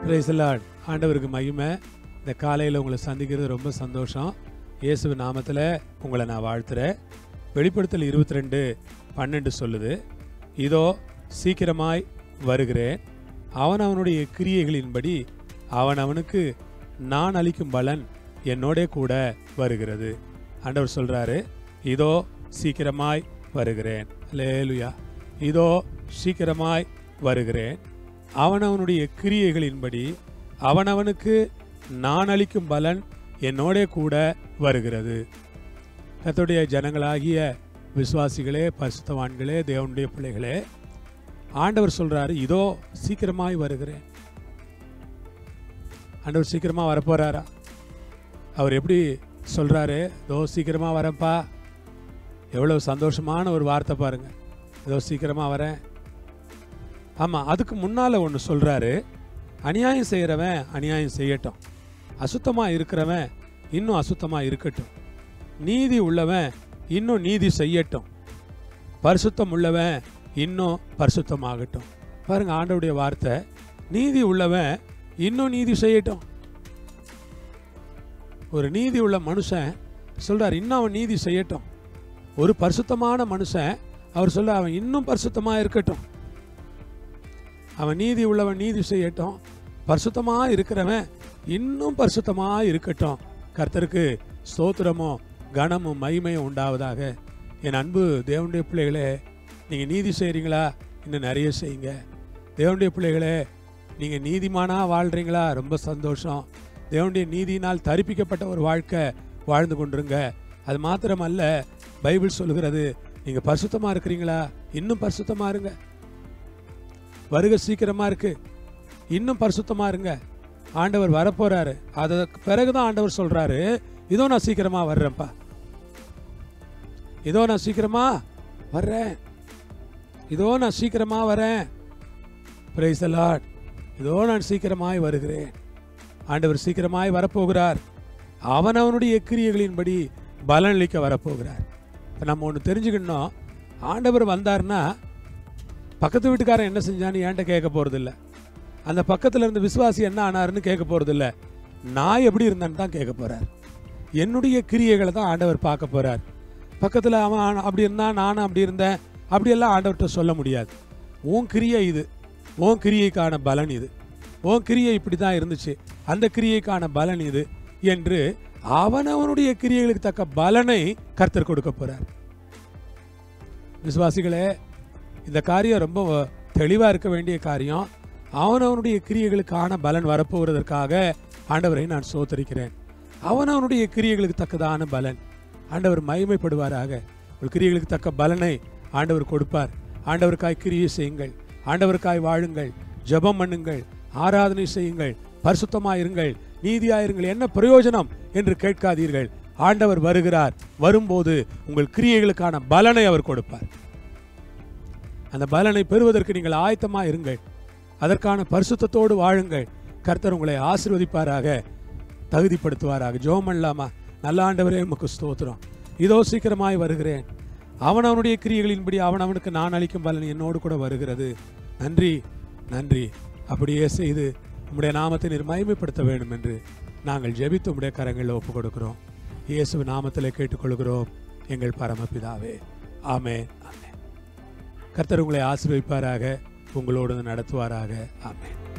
price Lord ஆண்டவருக்கு மகிமை இந்த காலையில் உங்களை சந்திக்கிறது ரொம்ப சந்தோஷம் இயேசுவின் நாமத்தில் உங்களை நான் வாழ்த்துறேன் வெளிப்படுத்தல் இருபத்தி ரெண்டு பன்னெண்டு சொல்லுது இதோ சீக்கிரமாய் வருகிறேன் அவன் அவனுடைய கிரியைகளின்படி அவன் அவனுக்கு நான் அளிக்கும் பலன் என்னோட கூட வருகிறது ஆண்டவர் சொல்றாரு இதோ சீக்கிரமாய் வருகிறேன் லேலுயா இதோ சீக்கிரமாய் வருகிறேன் அவனவனுடைய கிரியைகளின்படி அவனவனுக்கு நான் அளிக்கும் பலன் என்னோட கூட வருகிறது கர்த்தருடைய ஜனங்களாகிய விசுவாசிகளே பரிசுத்தவான்களே தேவனுடைய பிள்ளைகளே ஆண்டவர் சொல்றாரு இதோ சீக்கிரமாய் வருகிறேன் ஆண்டவர் சீக்கிரமா வரப்போறாரா அவர் எப்படி சொல்றாரு இதோ சீக்கிரமா வரேன்ப்பா எவ்வளவு சந்தோஷமான ஒரு வார்த்தை பாருங்க இதோ சீக்கிரமா வரேன் ஆமா அதுக்கு முன்னால ஒன்று சொல்றாரு அநியாயம் செய்கிறவன் அநியாயம் செய்யட்டும் அசுத்தமா இருக்கிறவன் இன்னும் அசுத்தமா இருக்கட்டும் நீதி உள்ளவன் இன்னும் நீதி செய்யட்டும் பரிசுத்தம் உள்ளவன் இன்னும் பரிசுத்தமாகட்டும் பாருங்க ஆண்டவுடைய வார்த்தை நீதி உள்ளவன் இன்னும் நீதி செய்யட்டும் ஒரு நீதி உள்ள மனுஷன் சொல்றார் இன்னும் அவன் நீதி செய்யட்டும் ஒரு பரிசுத்தமான மனுஷன் அவர் சொல்ல அவன் இன்னும் பரிசுத்தமா இருக்கட்டும் அவன் நீதி உள்ளவன் நீதி செய்யட்டும் பரிசுத்தமா இருக்கிறவன் இன்னும் பரிசுத்தமா இருக்கட்டும் கர்த்தருக்கு ஸ்தோத்திரமும் கனமும் மகிமையும் உண்டாவதாக என் அன்பு தேவனுடைய பிள்ளைகளே நீங்கள் நீதி செய்கிறீங்களா இன்னும் நிறைய செய்யுங்க தேவனுடைய பிள்ளைகளே நீங்கள் நீதிமானா வாழ்கிறீங்களா ரொம்ப சந்தோஷம் தேவனுடைய நீதியினால் தரிப்பிக்கப்பட்ட ஒரு வாழ்க்கை வாழ்ந்து கொண்டிருங்க அது மாத்திரமல்ல பைபிள் சொல்லுகிறது நீங்கள் பரிசுத்தமாக இருக்கிறீங்களா இன்னும் பரிசுத்தமாக இருங்க வருகை சீக்கிரமாக இருக்கு இன்னும் பரிசுத்தமாக இருங்க ஆண்டவர் வரப்போறாரு அதுக்கு பிறகுதான் ஆண்டவர் சொல்றாரு இதோ நான் சீக்கிரமா வர்றேன்ப்பா இதோ நான் சீக்கிரமா வர்றேன் இதோ நான் சீக்கிரமா வரேன் பிரைஸ் லார்ட் இதோ நான் சீக்கிரமாய் வருகிறேன் ஆண்டவர் சீக்கிரமாய் வரப்போகிறார் அவன் அவனுடைய கிரியைகளின்படி பலனளிக்க வரப்போகிறார் இப்போ நம்ம ஒன்று தெரிஞ்சுக்கணும் ஆண்டவர் வந்தார்னா பக்கத்து வீட்டுக்காரன் என்ன செஞ்சான்னு ஏன்ட்ட கேட்க போகிறதில்ல அந்த பக்கத்தில் இருந்த விசுவாசி என்ன ஆனாருன்னு கேட்க போகிறதில்ல நான் எப்படி இருந்தேன்னு தான் கேட்க போகிறார் என்னுடைய கிரியைகளை தான் ஆண்டவர் பார்க்க போகிறார் பக்கத்தில் அவன் ஆ- அப்படி இருந்தான் நானும் அப்படி இருந்தேன் அப்படியெல்லாம் ஆண்டவர்கிட்ட சொல்ல முடியாது உன் கிரியை இது உன் கிரியைக்கான பலன் இது உன் கிரியை இப்படி தான் இருந்துச்சு அந்த கிரியைக்கான பலன் இது என்று அவனவனுடைய கிரியைகளுக்கு தக்க பலனை கர்த்தர் கொடுக்க போறார் விசுவாசிகளே இந்த காரியம் ரொம்ப தெளிவாக இருக்க வேண்டிய காரியம் அவனவனுடைய கிரியைகளுக்கான பலன் வரப்போவதற்காக ஆண்டவரை நான் சோத்தரிக்கிறேன் அவனவனுடைய கிரியைகளுக்கு தக்கதான பலன் ஆண்டவர் மகிமைப்படுவாராக ஒரு கிரியைகளுக்கு தக்க பலனை ஆண்டவர் கொடுப்பார் ஆண்டவருக்காய் கிரியை செய்யுங்கள் ஆண்டவருக்காய் வாழுங்கள் ஜெபம் பண்ணுங்கள் ஆராதனை செய்யுங்கள் பரிசுத்தமாயிருங்கள் நீதியாயிருங்கள் என்ன பிரயோஜனம் என்று கேட்காதீர்கள் ஆண்டவர் வருகிறார் வரும்போது உங்கள் கிரியைகளுக்கான பலனை அவர் கொடுப்பார் அந்த பலனை பெறுவதற்கு நீங்கள் ஆயத்தமா இருங்கள் அதற்கான பரிசுத்தத்தோடு வாழுங்கள் கர்த்தர் உங்களை ஆசீர்வதிப்பாராக தகுதிப்படுத்துவாராக ஜோம் பண்ணலாமா நல்ல ஆண்டவரே உமக்கு ஸ்தோத்திரம் இதோ சீக்கிரமாய் வருகிறேன் அவன் அவனுடைய கிரியைகளின்படி அவன் அவனுக்கு நான் அளிக்கும் பலன் என்னோடு கூட வருகிறது நன்றி நன்றி அப்படியே செய்து உம்முடைய நாமத்தை நீர் மகிமைப்படுத்த வேண்டும் என்று நாங்கள் ஜெபித்து உம்முடைய கரங்களில் ஒப்பு கொடுக்கிறோம் இயேசு நாமத்திலே கேட்டுக்கொள்கிறோம் எங்கள் பரமபிதாவே ஆமென் ஆமென் கர்த்தர் உங்களை ஆசீர்வதிப்பாராக உங்களோடு நடத்துவாராக ஆமென்